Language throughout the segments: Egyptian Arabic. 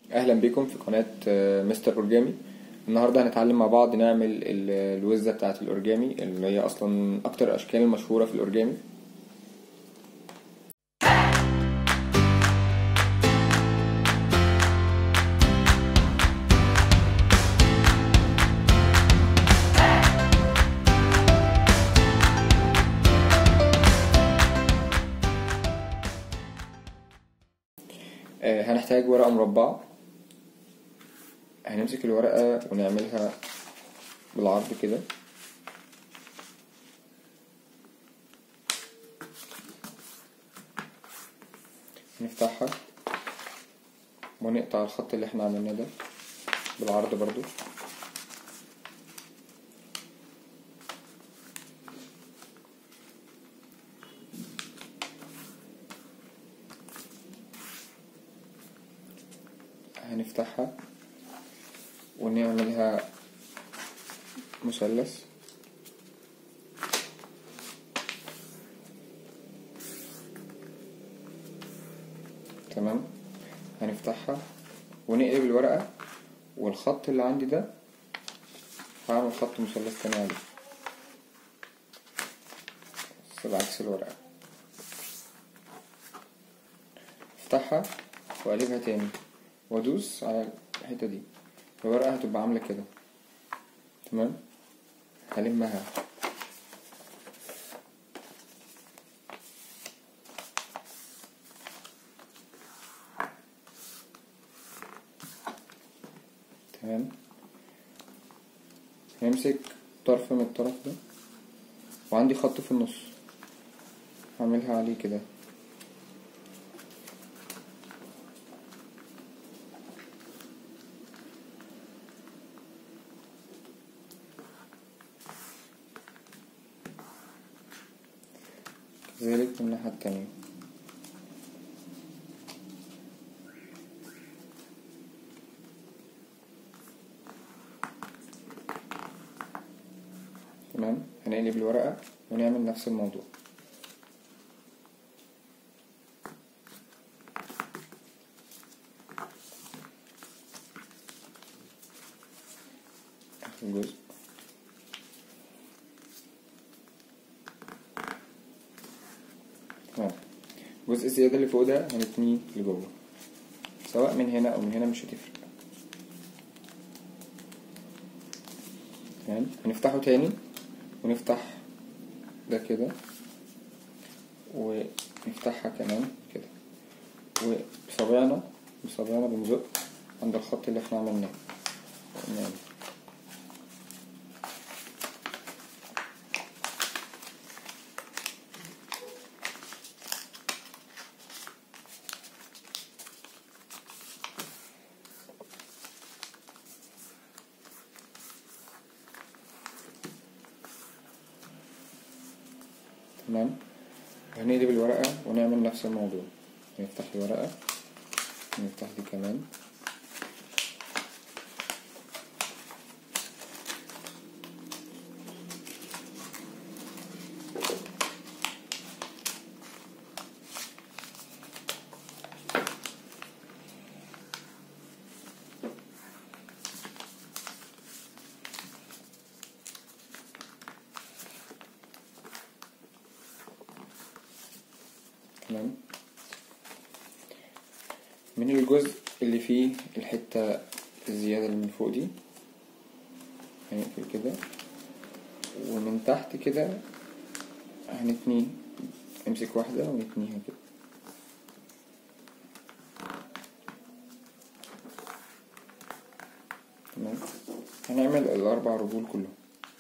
اهلا بكم في قناة آه، مستر اورجامي النهاردة هنتعلم مع بعض نعمل ال- الوزة بتاعة الاورجامي اللي هي اصلا اكتر الاشكال المشهورة في الاورجامي آه، هنحتاج ورقة مربعة هنمسك الورقة ونعملها بالعرض كده نفتحها ونقطع الخط اللي احنا عملناه ده بالعرض برضو هنفتحها ونعملها مثلث تمام هنفتحها ونقلب الورقة والخط اللي عندي ده هعمل خط مثلث تاني عليه بس بعكس الورقة افتحها واقلبها تاني وادوس على الحتة دي الورقة هتبقى عاملة كده تمام هلمها تمام همسك طرف من الطرف ده وعندي خط في النص هعملها عليه كده كذلك من الناحية التانية تمام هنقلب الورقة ونعمل نفس الموضوع آخر جزء تمام الجزء الزيادة اللي فوق ده هنتنيه لجوه سواء من هنا أو من هنا مش هتفرق تمام هنفتحه تاني ونفتح ده كده ونفتحها كمان كده وبصابعنا بصابعنا بنزق عند الخط اللي احنا عملناه نعم. تمام هنقلب الورقة ونعمل نفس الموضوع نفتح الورقة نفتح دي كمان تمام من الجزء اللي فيه الحتة الزيادة اللي من فوق دي هنقفل كده ومن تحت كده هنتني نمسك واحدة ونتنيها كده تمام هنعمل الأربع رجول كلهم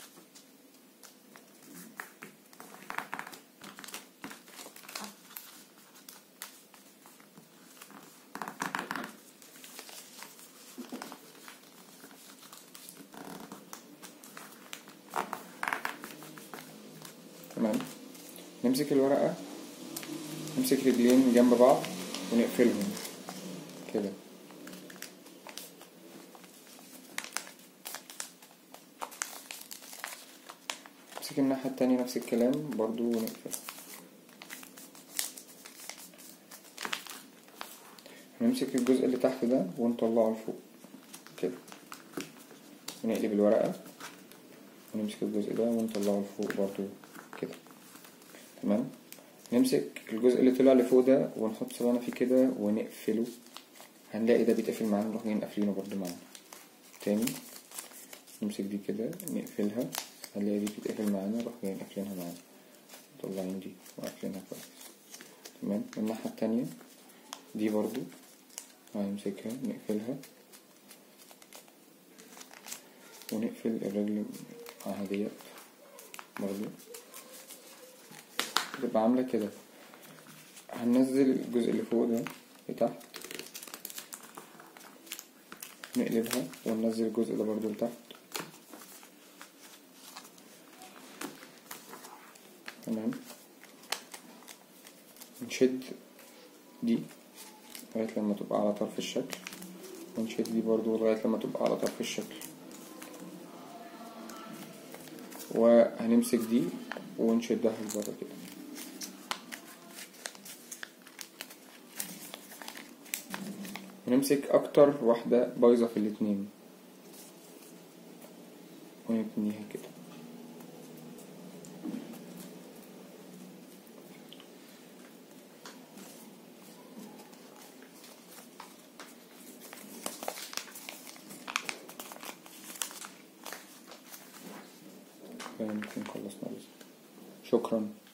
تمام نمسك الورقة نمسك رجلين جنب بعض ونقفلهم كده نمسك الناحية التانية نفس الكلام برضو ونقفل ونمسك الجزء اللي تحت ده ونطلعه لفوق كده ونقلب الورقة ونمسك الجزء ده ونطلعه لفوق برضو كده تمام نمسك الجزء اللي طلع لفوق ده ونحط صباعنا فيه كده ونقفله هنلاقي ده بيتقفل معانا نروح جايين قافلينه برضو معانا تاني نمسك دي كده نقفلها هنلاقي دي بتتقفل معانا نروح جايين قافلينها معانا مطلعين دي وقافلينها كويس تمام الناحية التانية دي برضو هنمسكها نقفلها ونقفل الرجل معاها ديت برضو تبقى عاملة كده هننزل الجزء اللي فوق ده لتحت نقلبها وننزل الجزء ده برضو لتحت تمام نشد دي لغاية لما تبقى على طرف الشكل ونشد دي برضو لغاية لما تبقى على طرف الشكل وهنمسك دي ونشدها لبره كده ونمسك اكتر واحدة بايظة في الاتنين ونتنيها كده كده ممكن خلصنا شكرا